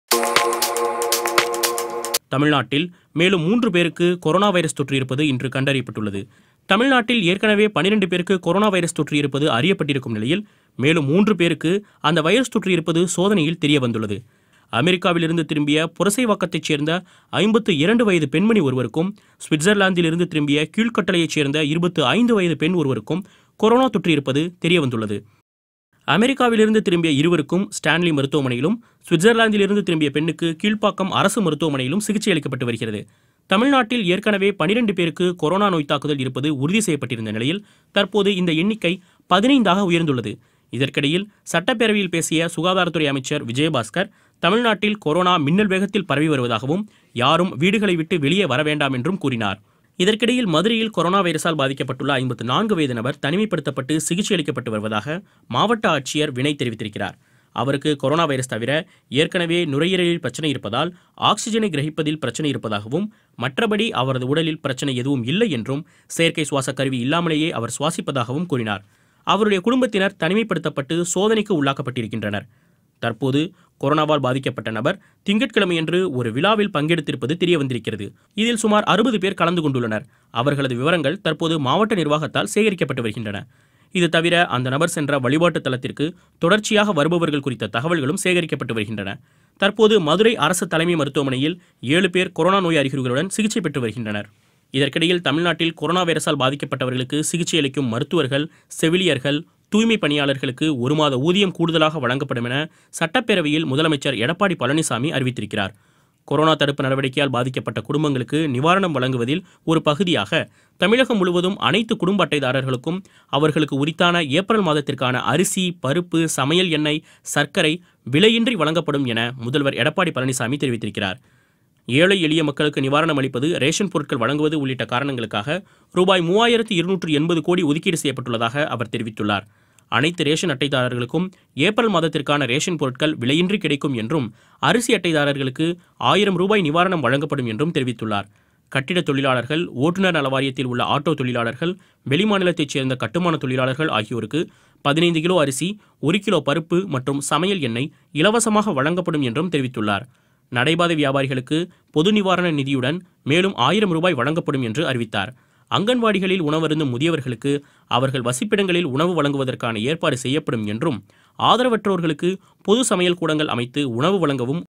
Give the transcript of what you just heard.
தமிழ்நாட்டில் மேலும் மூன்று பேருக்கு கொரோனா வைரஸ் தொற்று இருப்பது இன்று கண்டறியப்பட்டுள்ளது தமிழ்நாட்டில் ஏற்கனவே 12 பேருக்கு கொரோனா வைரஸ் தொற்று இருப்பது அறியப்பட்டிருக்கும் நிலையில் மேலும் மூன்று பேருக்கு அந்த வைரஸ் தொற்று இருப்பது சோதனையில் தெரிய வந்துள்ளது அமெரிக்காவிலிருந்து திரும்பிய புரசைவாக்கத்தைச் சேர்ந்த ஐம்பத்து இரண்டு வயது பெண்மணி ஒருவருக்கும் சுவிட்சர்லாந்திலிருந்து திரும்பிய கீழ்கட்டளையைச் சேர்ந்த இருபத்து ஐந்து வயது பெண் ஒருவருக்கும் கொரோனா தொற்று இருப்பது தெரிய வந்துள்ளது அமெரிக்காவிலிருந்து திரும்பிய இருவருக்கும் ஸ்டான்லி மருத்துவமனையிலும் சுவிட்சர்லாந்திலிருந்து திரும்பிய பெண்ணுக்கு கீழ்ப்பாக்கம் அரசு மருத்துவமனையிலும் சிகிச்சை அளிக்கப்பட்டு வருகிறது தமிழ்நாட்டில் ஏற்கனவே 12 பேருக்கு கொரோனா நோய் தாக்குதல் இருப்பது உறுதி செய்யப்பட்டிருந்த நிலையில் தற்போது இந்த எண்ணிக்கை பதினைந்தாக உயர்ந்துள்ளது இதற்கிடையில் சட்டப்பேரவையில் பேசிய சுகாதாரத்துறை அமைச்சர் விஜயபாஸ்கர் தமிழ்நாட்டில் கொரோனா மின்னல் வேகத்தில் பரவி வருவதாகவும் யாரும் வீடுகளை விட்டு வெளியே வர வேண்டாம் என்றும் கூறினார் இதற்கிடையில் மதுரையில் கொரோனா வைரஸால் பாதிக்கப்பட்டுள்ள ஐம்பத்து நான்கு வயது நபர் தனிமைப்படுத்தப்பட்டு சிகிச்சை அளிக்கப்பட்டு வருவதாக மாவட்ட ஆட்சியர் வினய் தெரிவித்திருக்கிறார் அவருக்கு கொரோனா வைரஸ் தவிர ஏற்கனவே நுரையீரலில் பிரச்சனை இருப்பதால் ஆக்சிஜனை கிரகிப்பதில் பிரச்சனை இருப்பதாகவும் மற்றபடி அவரது உடலில் பிரச்சனை எதுவும் இல்லை என்றும் செயற்கை சுவாச கருவி இல்லாமலேயே அவர் சுவாசிப்பதாகவும் கூறினார் அவருடைய குடும்பத்தினர் தனிமைப்படுத்தப்பட்டு சோதனைக்கு உள்ளாக்கப்பட்டிருக்கின்றனர் தற்போது கொரோனாவால் பாதிக்கப்பட்ட நபர் திங்கட்கிழமையன்று ஒரு விழாவில் பங்கெடுத்திருப்பது தெரிய வந்திருக்கிறது இதில் சுமார் அறுபது பேர் கலந்து கொண்டுள்ளனர் அவர்களது விவரங்கள் தற்போது மாவட்ட நிர்வாகத்தால் சேகரிக்கப்பட்டு வருகின்றன இது தவிர அந்த நபர் சென்ற வழிபாட்டு தலத்திற்கு தொடர்ச்சியாக வருபவர்கள் குறித்த தகவல்களும் சேகரிக்கப்பட்டு வருகின்றன தற்போது மதுரை அரசு தலைமை மருத்துவமனையில் ஏழு பேர் கொரோனா நோய் அறிகுறிகளுடன் சிகிச்சை பெற்று வருகின்றனர் இதற்கிடையில் தமிழ்நாட்டில் கொரோனா வைரஸால் பாதிக்கப்பட்டவர்களுக்கு சிகிச்சை அளிக்கும் மருத்துவர்கள் செவிலியர்கள் தூய்மை பணியாளர்களுக்கு ஒரு மாத ஊதியம் கூடுதலாக வழங்கப்படும் என சட்டப்பேரவையில் முதலமைச்சர் எடப்பாடி பழனிசாமி அறிவித்திருக்கிறார் கொரோனா தடுப்பு நடவடிக்கையால் பாதிக்கப்பட்ட குடும்பங்களுக்கு நிவாரணம் வழங்குவதில் ஒரு பகுதியாக தமிழகம் முழுவதும் அனைத்து குடும்ப அட்டைதாரர்களுக்கும் அவர்களுக்கு உரித்தான ஏப்ரல் மாதத்திற்கான அரிசி பருப்பு சமையல் எண்ணெய் சர்க்கரை விலையின்றி வழங்கப்படும் என முதல்வர் எடப்பாடி பழனிசாமி தெரிவித்திருக்கிறார் ஏழை எளிய மக்களுக்கு நிவாரணம் அளிப்பது ரேஷன் பொருட்கள் வழங்குவது உள்ளிட்ட காரணங்களுக்காக ரூபாய் மூவாயிரத்து இருநூற்று எண்பது கோடி ஒதுக்கீடு செய்யப்பட்டுள்ளதாக அவர் தெரிவித்துள்ளார் அனைத்து ரேஷன் அட்டைதாரர்களுக்கும் ஏப்ரல் மாதத்திற்கான ரேஷன் பொருட்கள் விலையின்றி கிடைக்கும் என்றும் அரிசி அட்டைதாரர்களுக்கு ஆயிரம் ரூபாய் நிவாரணம் வழங்கப்படும் என்றும் தெரிவித்துள்ளார் கட்டிட தொழிலாளர்கள் ஓட்டுநர் நல வாரியத்தில் உள்ள ஆட்டோ தொழிலாளர்கள் வெளிமாநிலத்தைச் சேர்ந்த கட்டுமான தொழிலாளர்கள் ஆகியோருக்கு பதினைந்து கிலோ அரிசி ஒரு கிலோ பருப்பு மற்றும் சமையல் எண்ணெய் இலவசமாக வழங்கப்படும் என்றும் தெரிவித்துள்ளார் நடைபாதை வியாபாரிகளுக்கு பொது நிவாரண நிதியுடன் மேலும் ஆயிரம் ரூபாய் வழங்கப்படும் என்று அறிவித்தார் அங்கன்வாடிகளில் உணவருந்தும் முதியவர்களுக்கு அவர்கள் வசிப்பிடங்களில் உணவு வழங்குவதற்கான ஏற்பாடு செய்யப்படும் என்றும் ஆதரவற்றோர்களுக்கு பொது சமையல் கூடங்கள் அமைத்து உணவு வழங்கவும்